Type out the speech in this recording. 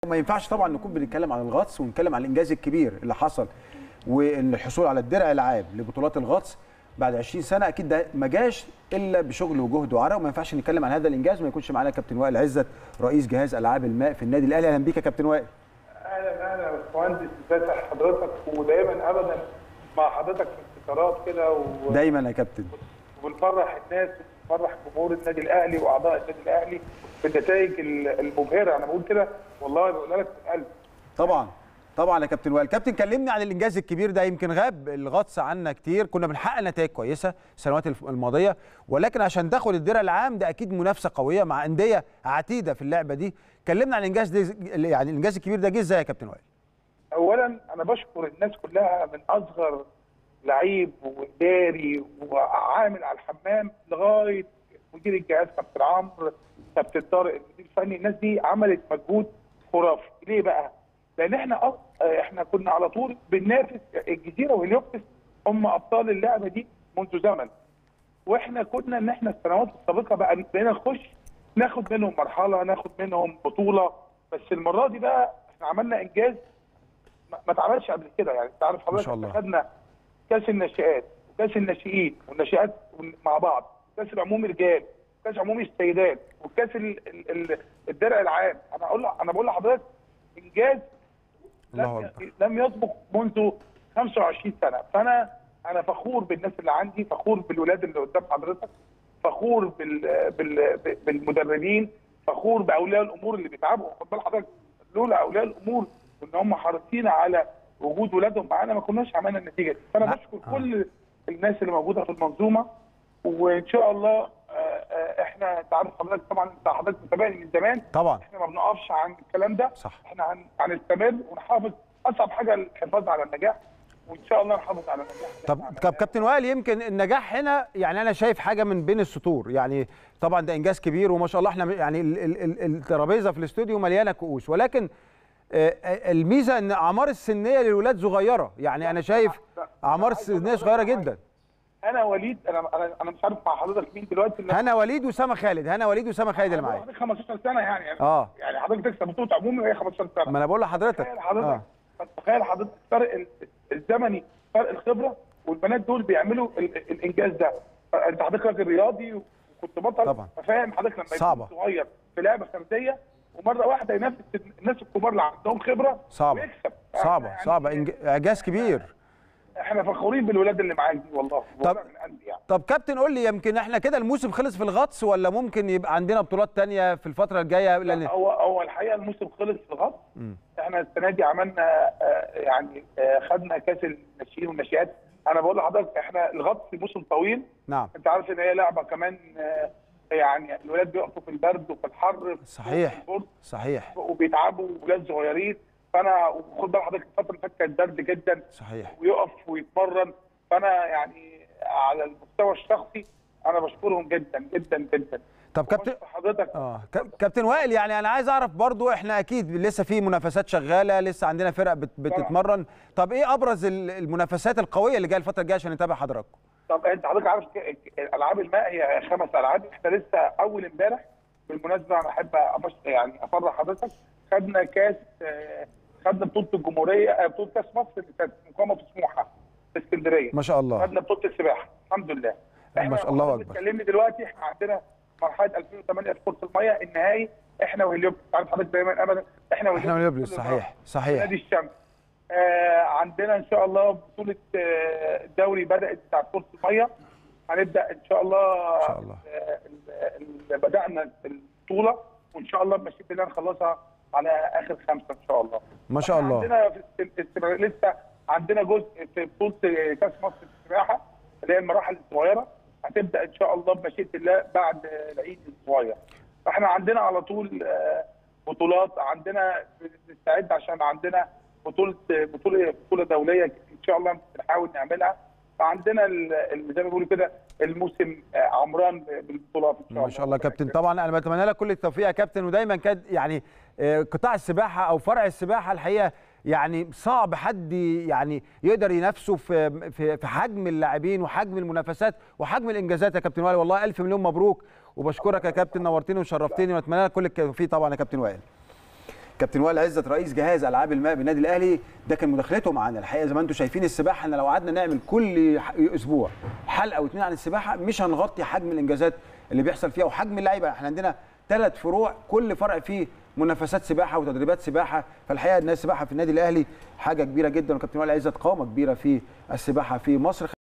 ما ينفعش طبعا نكون بنتكلم عن الغطس ونتكلم عن الانجاز الكبير اللي حصل والحصول على الدرع العام لبطولات الغطس بعد 20 سنه اكيد ده ما جاش الا بشغل وجهد وعرق وما ينفعش نتكلم عن هذا الانجاز وما يكونش معانا كابتن وائل عزت رئيس جهاز العاب الماء في النادي الاهلي اهلا بيك يا كابتن وائل اهلا اهلا يا باشمهندس ازي حضرتك ودايما ابدا مع حضرتك في انتصارات كده و... دايما يا كابتن ونفرح الناس ونفرح جمهور النادي الاهلي واعضاء النادي الاهلي بالنتائج المبهره انا بقول كده والله بقولها لك من قلبي طبعا طبعا يا كابتن وائل كابتن كلمني عن الانجاز الكبير ده يمكن غاب الغطس عنا كتير كنا بنحقق نتائج كويسه السنوات الماضيه ولكن عشان تاخد الدرع العام ده اكيد منافسه قويه مع انديه عتيده في اللعبه دي كلمنا عن الانجاز ده يعني الانجاز الكبير ده جه ازاي يا كابتن وائل اولا انا بشكر الناس كلها من اصغر لعيب واداري وعامل على الحمام لغايه مدير الجهاز كابتن عمرو كابتن طارق المدير الفني الناس دي عملت مجهود خرافي ليه بقى؟ لان احنا أص... احنا كنا على طول بننافس الجزيره وهليوبتس هم ابطال اللعبه دي منذ زمن واحنا كنا ان احنا السنوات السابقه بقى بقينا نخش ناخد منهم مرحله ناخد منهم بطوله بس المره دي بقى احنا عملنا انجاز ما اتعملش قبل كده يعني انت عارف حضرتك خدنا كاس الناشئات وكاس الناشئين والناشئات مع بعض كاس العمومي رجال كاس عمومي السيدات وكاس ال... ال... الدرع العام انا اقول انا بقول لحضرتك انجاز الله لم اكبر لم يسبق منذ 25 سنه فانا انا فخور بالناس اللي عندي فخور بالولاد اللي قدام حضرتك فخور بال... بال... بالمدربين فخور باولياء الامور اللي بيتعبوا خد بال حضرتك لولا اولياء الامور وان هم حريصين على وجود ولادهم معانا ما كناش عملنا النتيجه دي فانا بشكر كل الناس اللي موجوده في المنظومه وان شاء الله احنا انت عارف حضرتك طبعا انت حضرتك متابعني من زمان طبعا احنا ما بنقفش عن الكلام ده صح احنا هن... هنستمر ونحافظ اصعب حاجه الحفاظ على النجاح وان شاء الله نحافظ على النجاح طب طب كابتن وائل يمكن النجاح هنا يعني انا شايف حاجه من بين السطور يعني طبعا ده انجاز كبير وما شاء الله احنا يعني الترابيزه في الاستوديو مليانه كؤوس ولكن الميزه ان اعمار السنيه للولاد صغيره يعني انا شايف اعمار السنيه صغيره جدا انا وليد انا انا انا مش عارف مع حضرتك مين دلوقتي هنا وليد وسامه خالد هنا وليد وسامه خالد اللي معايا حضرتك 15 سنه يعني اه يعني حضرتك تكسب بطوله عمومي وهي 15 سنه ما انا بقول لحضرتك تخيل حضرتك آه. تخيل حضرتك الفرق الزمني فرق الخبره والبنات دول بيعملوا الانجاز ده انت حضرتك راجل رياضي وكنت بطل طبعا ففاهم حضرتك لما صعبة. يكون صغير في لعبه فرديه ومره واحده ينافس الناس الكبار اللي عندهم خبره صعبه ويكسب صعبه يعني صعبه اعجاز كبير احنا فخورين بالولاد اللي معاك دي والله طب من قلبي يعني. طب كابتن قول لي يمكن احنا كده الموسم خلص في الغطس ولا ممكن يبقى عندنا بطولات تانية في الفتره الجايه لان هو هو الحقيقه الموسم خلص في الغطس احنا السنه دي عملنا آه يعني آه خدنا كاس الناشئين والناشئات انا بقول لحضرتك احنا الغطس موسم طويل نعم انت عارف ان هي لعبه كمان آه يعني الولاد بيقفوا في البرد وفي الحر صحيح صحيح وبيتعبوا ولاد صغيرين فانا وخد بال حضرتك الفتره اللي فاتت كانت برد جدا صحيح ويقف ويتمرن فانا يعني على المستوى الشخصي انا بشكرهم جدا جدا جدا طب كابتن حضرتك اه كابتن وائل يعني انا عايز اعرف برضو احنا اكيد لسه في منافسات شغاله لسه عندنا فرق بت بتتمرن طب ايه ابرز المنافسات القويه اللي جايه الفتره الجايه عشان نتابع حضراتكم طب انت حضرتك عارف العاب الماء هي خمس العاب احنا لسه اول امبارح بالمناسبه انا احب يعني افرح حضرتك خدنا كاس خدنا بطوله الجمهوريه بطوله كاس مصر اللي كانت مقامه في سموحه في اسكندريه ما شاء الله خدنا بطوله السباحه الحمد لله ما شاء الله اكبر بتكلمني دلوقتي احنا عندنا مرحله 2008 في كره الميه النهائي احنا وهليوبلس عارف حضرتك دايما ابدا احنا وهليوبلس احنا وهليوبلس صحيح صحيح نادي الشمس آه عندنا ان شاء الله بطوله آه الدوري بدات بتاعت كره الميه هنبدا ان شاء الله ان شاء الله آه بدانا البطوله وان شاء الله بمشيئه الله نخلصها على اخر خمسه ان شاء الله ما شاء الله عندنا في لسه عندنا جزء في بطوله كاس مصر في السباحه اللي هي المراحل الصغيره هتبدا ان شاء الله بمشيئه الله بعد العيد الصغير فاحنا عندنا على طول بطولات عندنا بنستعد عشان عندنا بطوله بطوله بطوله دوليه ان شاء الله بنحاول نعملها فعندنا زي ما بيقولوا كده الموسم عمران بالبطولات ان شاء الله ما شاء الله كابتن طبعا انا بتمنى لك كل التوفيق يا كابتن ودايما كان يعني قطاع السباحه او فرع السباحه الحقيقه يعني صعب حد يعني يقدر ينافسه في في في حجم اللاعبين وحجم المنافسات وحجم الانجازات يا كابتن وائل والله الف مليون مبروك وبشكرك يا كابتن نورتني وشرفتني واتمنى لك كل التوفيق طبعا يا كابتن وائل كابتن وائل عزت رئيس جهاز العاب الماء بالنادي الاهلي ده كان مداخلته معانا الحقيقه زي ما انتم شايفين السباحه احنا لو قعدنا نعمل كل ح- اسبوع حلقه او اتنين عن السباحه مش هنغطي حجم الانجازات اللي بيحصل فيها وحجم اللعيبه احنا عندنا ثلاث فروع كل فرع فيه منافسات سباحه وتدريبات سباحه فالحقيقه ان السباحه في النادي الاهلي حاجه كبيره جدا وكابتن وائل عزت قامه كبيره في السباحه في مصر